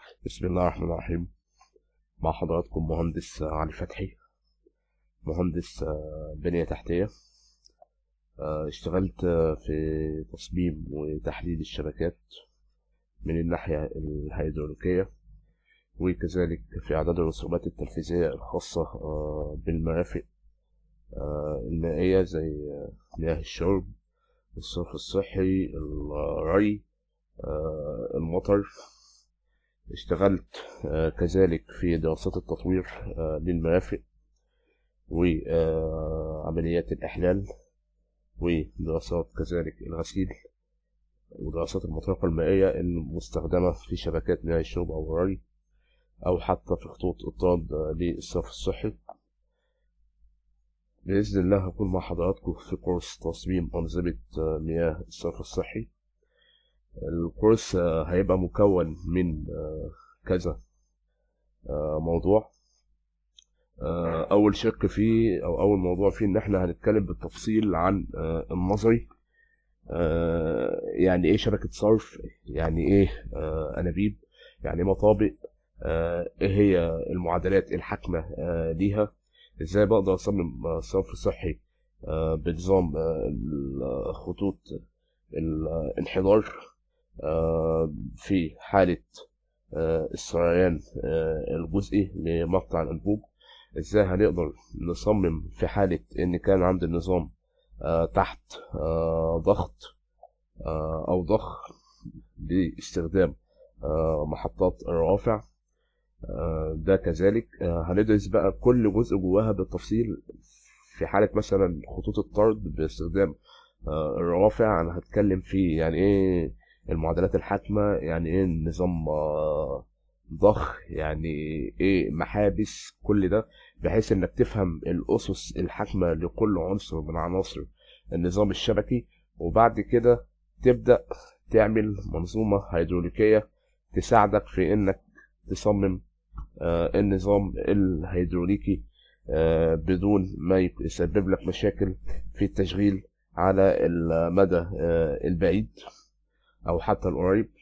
بسم الله الرحمن الرحيم مع حضراتكم مهندس علي فتحي مهندس آه، بنية تحتية آه، اشتغلت آه، في تصميم وتحديد الشبكات من الناحية الهيدروليكية وكذلك في إعداد الرسومات التنفيذية الخاصة آه، بالمرافق آه، المائية زي آه، مياه الشرب الصرف الصحي الري آه، المطر اشتغلت آه، كذلك في دراسات التطوير آه، للمرافق وعمليات الإحلال ودراسات كذلك الغسيل ودراسات المطرقة المائية المستخدمة في شبكات مياه الشرب أو الري أو حتى في خطوط إطراد آه، للصرف الصحي بإذن الله هكون مع حضراتكم في كورس تصميم أنظمة آه، مياه الصرف الصحي الكورس آه، هيبقى مكون من آه، كذا آه، موضوع آه، أول شق فيه أو أول موضوع فيه إن إحنا هنتكلم بالتفصيل عن آه، النظري آه، يعني إيه شبكة صرف يعني إيه آه، أنابيب يعني إيه مطابق آه، إيه هي المعادلات الحاكمة آه، ليها إزاي بقدر أصمم آه، صرف صحي آه، بنظام آه، الخطوط الانحدار آه، في حالة آه، السريان آه، الجزئي لمقطع الأنبوب ازاي هنقدر نصمم في حالة ان كان عند النظام آه، تحت آه، ضغط آه، او ضخ باستخدام آه، محطات الروافع آه، ده كذلك آه، هندرس بقى كل جزء جواها بالتفصيل في حالة مثلا خطوط الطرد باستخدام آه، الروافع انا هتكلم فيه يعني ايه المعادلات الحاكمة يعني ايه نظام آه، ضخ يعني ايه محابس كل ده بحيث انك تفهم الاسس الحاكمة لكل عنصر من عناصر النظام الشبكي وبعد كده تبدأ تعمل منظومة هيدروليكية تساعدك في انك تصمم آه، النظام الهيدروليكي آه، بدون ما يسبب لك مشاكل في التشغيل على المدى آه، البعيد او حتى القريب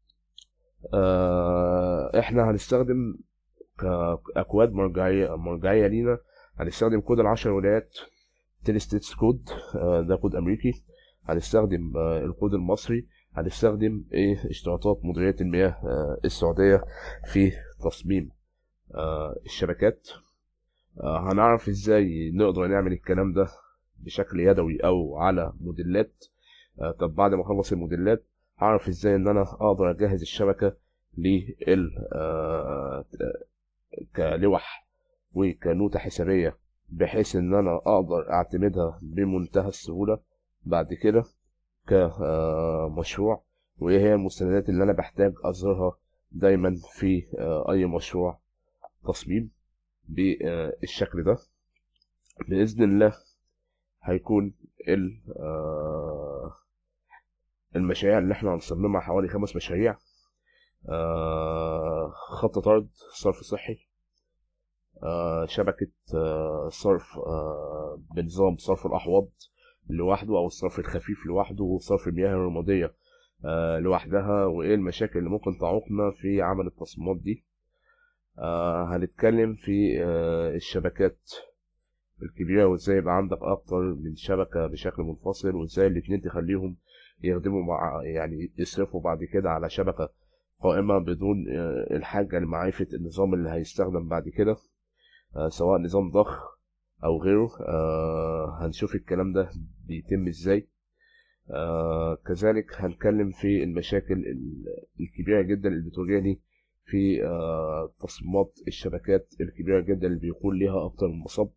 آه، احنا هنستخدم كاكواد مرجعيه مرجعيه لينا هنستخدم كود العشر ولايات تيلستيتس كود آه، ده كود امريكي هنستخدم آه، الكود المصري هنستخدم ايه اشتراطات مديريه المياه آه، السعوديه في تصميم آه، الشبكات آه، هنعرف ازاي نقدر نعمل الكلام ده بشكل يدوي او على موديلات آه، طب بعد ما اخلص الموديلات هعرف ازاي ان انا اقدر اجهز الشبكه لل آه، كلوح وكنوتة حسابية بحيث ان انا اقدر اعتمدها بمنتهى السهولة بعد كده كمشروع وايه هي المستندات اللي انا بحتاج اظهرها دايما في آه، اي مشروع تصميم بالشكل ده باذن الله هيكون ال آه، المشاريع اللي احنا هنصممها حوالي خمس مشاريع آه، خط طرد صرف صحي آه، شبكة آه، صرف آه، بنظام صرف الأحواض لوحده أو الصرف الخفيف لوحده وصرف المياه الرمادية آه، لوحدها وإيه المشاكل اللي ممكن تعوقنا في عمل التصميمات دي آه، هنتكلم في آه، الشبكات الكبيرة وإزاي يبقى عندك أكتر من شبكة بشكل منفصل وإزاي الاتنين تخليهم يخدموا مع يعني يصرفوا بعد كده على شبكة قائمة بدون آه، الحاجة لمعرفة النظام اللي هيستخدم بعد كده آه، سواء نظام ضخ أو غيره آه، هنشوف الكلام ده بيتم إزاي آه، كذلك هنتكلم في المشاكل ال- الكبيرة جدا اللي بتواجهني في آه، تصميمات الشبكات الكبيرة جدا اللي بيكون ليها أكتر من مصب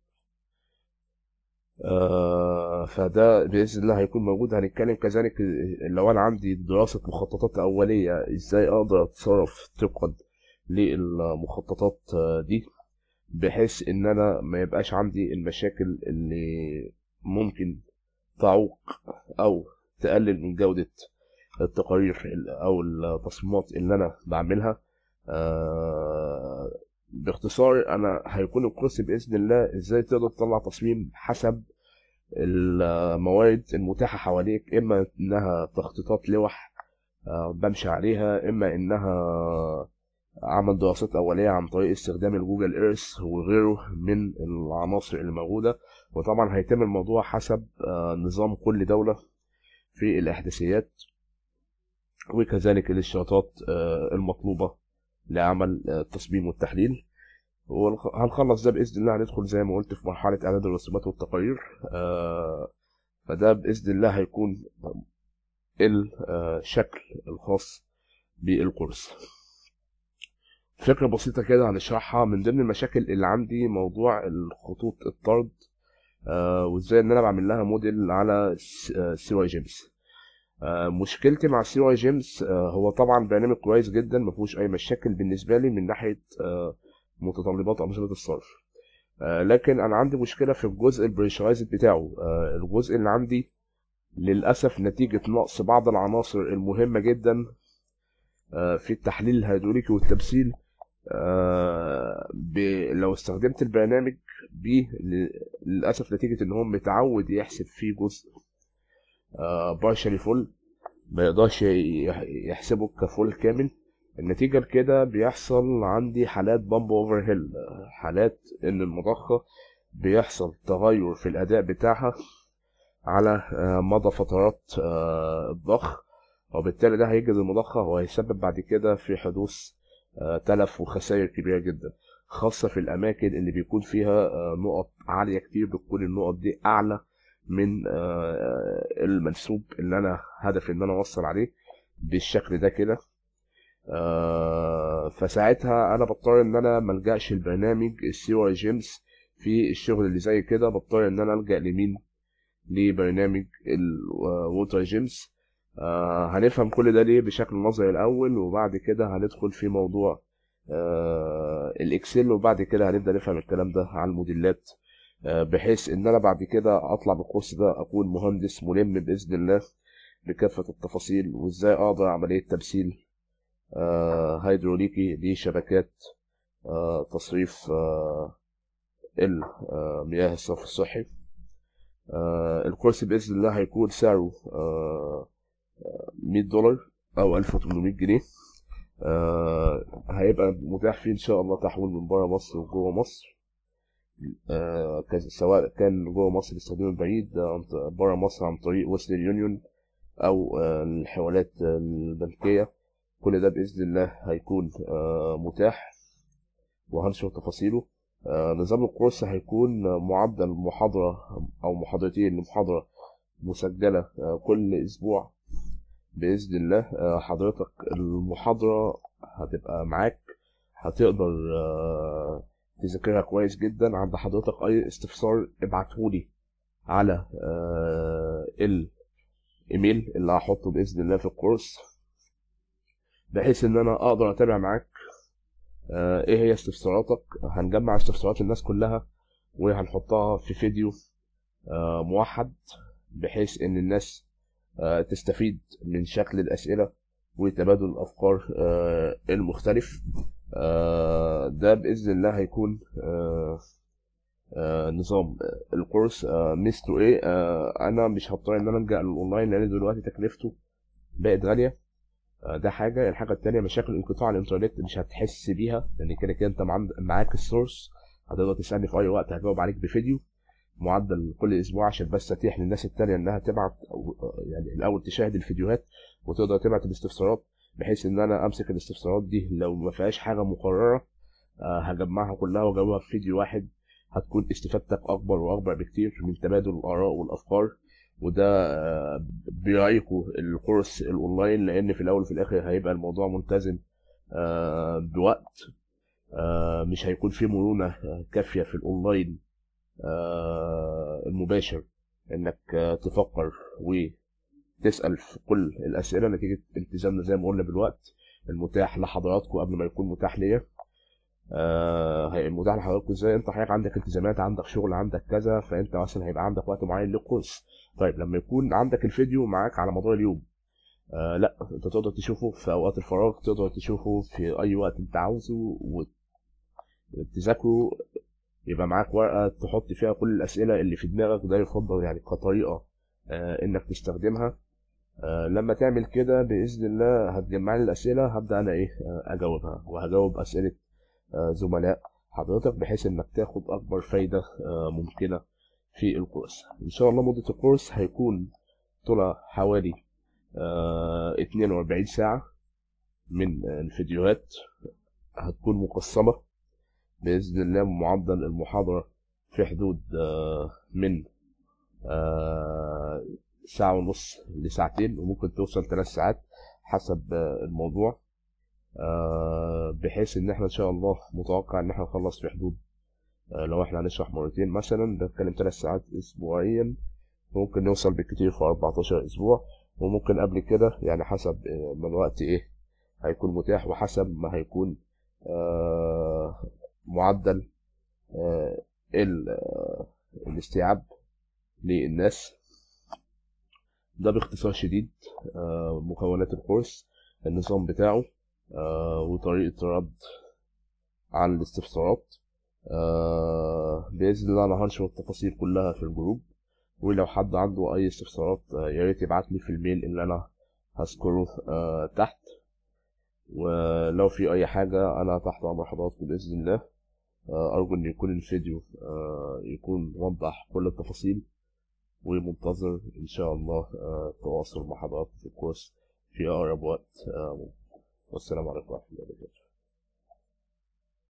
آه، فده بإذن الله هيكون موجود هنتكلم كذلك لو أنا عندي دراسة مخططات أولية إزاي أقدر أتصرف طبقا للمخططات آه، دي بحيث إن أنا ما يبقاش عندي المشاكل اللي ممكن تعوق أو تقلل من جودة التقارير ال- أو التصميمات اللي أنا بعملها آه، باختصار أنا هيكون الكورس بإذن الله إزاي تقدر تطلع تصميم حسب الموارد المتاحة حواليك إما إنها تخطيطات لوح آه، بمشي عليها إما إنها عمل دراسات أولية عن طريق استخدام الجوجل ايرث وغيره من العناصر اللي موجودة وطبعا هيتم الموضوع حسب آه، نظام كل دولة في الإحداثيات وكذلك الاشتراطات آه، المطلوبة لعمل آه، التصميم والتحليل وهنخلص ده بإذن الله هندخل زي ما قلت في مرحلة إعداد الرسومات والتقارير فده بإذن الله هيكون الشكل الخاص بالكورس فكرة بسيطة كده هنشرحها من ضمن المشاكل اللي عندي موضوع الخطوط الطرد آه وازاي ان انا بعمل لها موديل على سي واي جيمس آه مشكلتي مع سي واي جيمس آه هو طبعا برنامج كويس جدا ما فيهوش اي مشاكل بالنسبه لي من ناحيه آه متطلبات انظمه الصرف آه لكن انا عندي مشكله في الجزء البريشرايزد بتاعه آه الجزء اللي عندي للاسف نتيجه نقص بعض العناصر المهمه جدا آه في التحليل الهيدروليكي والتمثيل آه ب... لو استخدمت البرنامج بيه للأسف نتيجة إن هو متعود يحسب فيه جزء آه بارشلي فول ما يقدرش يحسبه كفول كامل النتيجة لكده بيحصل عندي حالات بامب اوفر هيل حالات ان المضخة بيحصل تغير في الأداء بتاعها على آه مدى فترات آه الضخ وبالتالي ده هيجد المضخة وهيسبب بعد كده في حدوث تلف وخسائر كبيرة جدا خاصة في الأماكن اللي بيكون فيها نقط عالية كتير بتكون النقط دي أعلى من المنسوب اللي أنا هدفي إن أنا أوصل عليه بالشكل ده كده فساعتها أنا بضطر إن أنا ملجأش البرنامج السي واي جيمس في الشغل اللي زي كده بضطر إن أنا ألجأ لمين لبرنامج الووتر جيمس آه هنفهم كل ده ليه بشكل نظري الاول وبعد كده هندخل في موضوع آه الاكسل وبعد كده هنبدا نفهم الكلام ده على الموديلات آه بحيث ان انا بعد كده اطلع بالكورس ده اكون مهندس ملم باذن الله بكافه التفاصيل وازاي اقدر عمليه تمثيل آه هيدروليكي لشبكات آه تصريف آه المياه الصرف الصحي آه الكورس باذن الله هيكون سعره آه 100 دولار او 1800 جنيه آه هيبقى متاح فيه ان شاء الله تحويل من بره مصر وجوه مصر آه سواء كان جوه مصر باستخدام البريد بره مصر عن طريق ويسترن يونيون او آه الحوالات البنكيه كل ده باذن الله هيكون آه متاح وهنشر تفاصيله آه نظام الكورس هيكون معدل محاضره او محاضرتين لمحاضره مسجله آه كل اسبوع بإذن الله حضرتك المحاضرة هتبقى معاك هتقدر تذاكرها كويس جدا عند حضرتك أي استفسار ابعتهولي على الإيميل اللي هحطه بإذن الله في الكورس بحيث إن أنا أقدر أتابع معاك إيه هي استفساراتك هنجمع استفسارات الناس كلها وهنحطها في فيديو موحد بحيث إن الناس تستفيد من شكل الأسئلة وتبادل الأفكار المختلف ده بإذن الله هيكون نظام الكورس ميزته ايه انا مش هضطر ان انا الجا للاونلاين لان دلوقتي تكلفته بقت غاليه ده حاجه الحاجه التانية مشاكل انقطاع الانترنت مش هتحس بيها لان كده كده انت معاك السورس هتقدر تسالني في اي وقت هجاوب عليك بفيديو معدل كل اسبوع عشان بس اتيح للناس التانية انها تبعت يعني الاول تشاهد الفيديوهات وتقدر تبعت الاستفسارات بحيث ان انا امسك الاستفسارات دي لو ما فيهاش حاجه مقرره هجمعها كلها واجاوبها في فيديو واحد هتكون استفادتك اكبر واكبر بكتير من تبادل الاراء والافكار وده بيراعيكوا الكورس الاونلاين لان في الاول وفي الاخر هيبقى الموضوع ملتزم بوقت مش هيكون فيه مرونه كافيه في الاونلاين المباشر انك تفكر وتسال في كل الاسئله نتيجه التزامنا زي ما قلنا بالوقت المتاح لحضراتكم قبل ما يكون متاح ليا آه المتاح لحضراتكم ازاي انت حضرتك عندك التزامات عندك شغل عندك كذا فانت مثلا هيبقى عندك وقت معين للكورس طيب لما يكون عندك الفيديو معاك على مدار اليوم آه لا انت تقدر تشوفه في اوقات الفراغ تقدر تشوفه في اي وقت انت عاوزه وتذاكره يبقى معاك ورقه تحط فيها كل الاسئله اللي في دماغك ده يفضل يعني كطريقه آه انك تستخدمها آه، لما تعمل كده بإذن الله هتجمع لي الأسئلة هبدأ أنا إيه آه، أجاوبها وهجاوب أسئلة آه، زملاء حضرتك بحيث إنك تاخد أكبر فايدة آه، ممكنة في الكورس إن شاء الله مدة الكورس هيكون طولها حوالي آه، 42 ساعة من آه، الفيديوهات هتكون مقسمة بإذن الله معدل المحاضرة في حدود آه، من آه، ساعة ونص لساعتين وممكن توصل ثلاث ساعات حسب آه، الموضوع آه، بحيث ان احنا ان شاء الله متوقع ان احنا نخلص في حدود آه، لو احنا هنشرح مرتين مثلا بنتكلم ثلاث ساعات اسبوعيا ممكن نوصل بالكتير في 14 اسبوع وممكن قبل كده يعني حسب آه، ما الوقت ايه هيكون متاح وحسب ما هيكون آه، معدل آه، ال- آه، الاستيعاب للناس ده باختصار شديد آه، مكونات الكورس النظام بتاعه آه، وطريقة الرد على الاستفسارات آه، بإذن الله أنا هنشر التفاصيل كلها في الجروب ولو حد عنده أي استفسارات آه، يا ريت يبعت لي في الميل اللي أنا هذكره آه، تحت ولو في أي حاجة أنا تحت أمر حضراتكم بإذن الله آه، أرجو إن يكون الفيديو آه، يكون وضح كل التفاصيل ومنتظر إن شاء الله آه، التواصل مع حضراتكم في الكورس في أقرب وقت آه، والسلام عليكم ورحمة الله وبركاته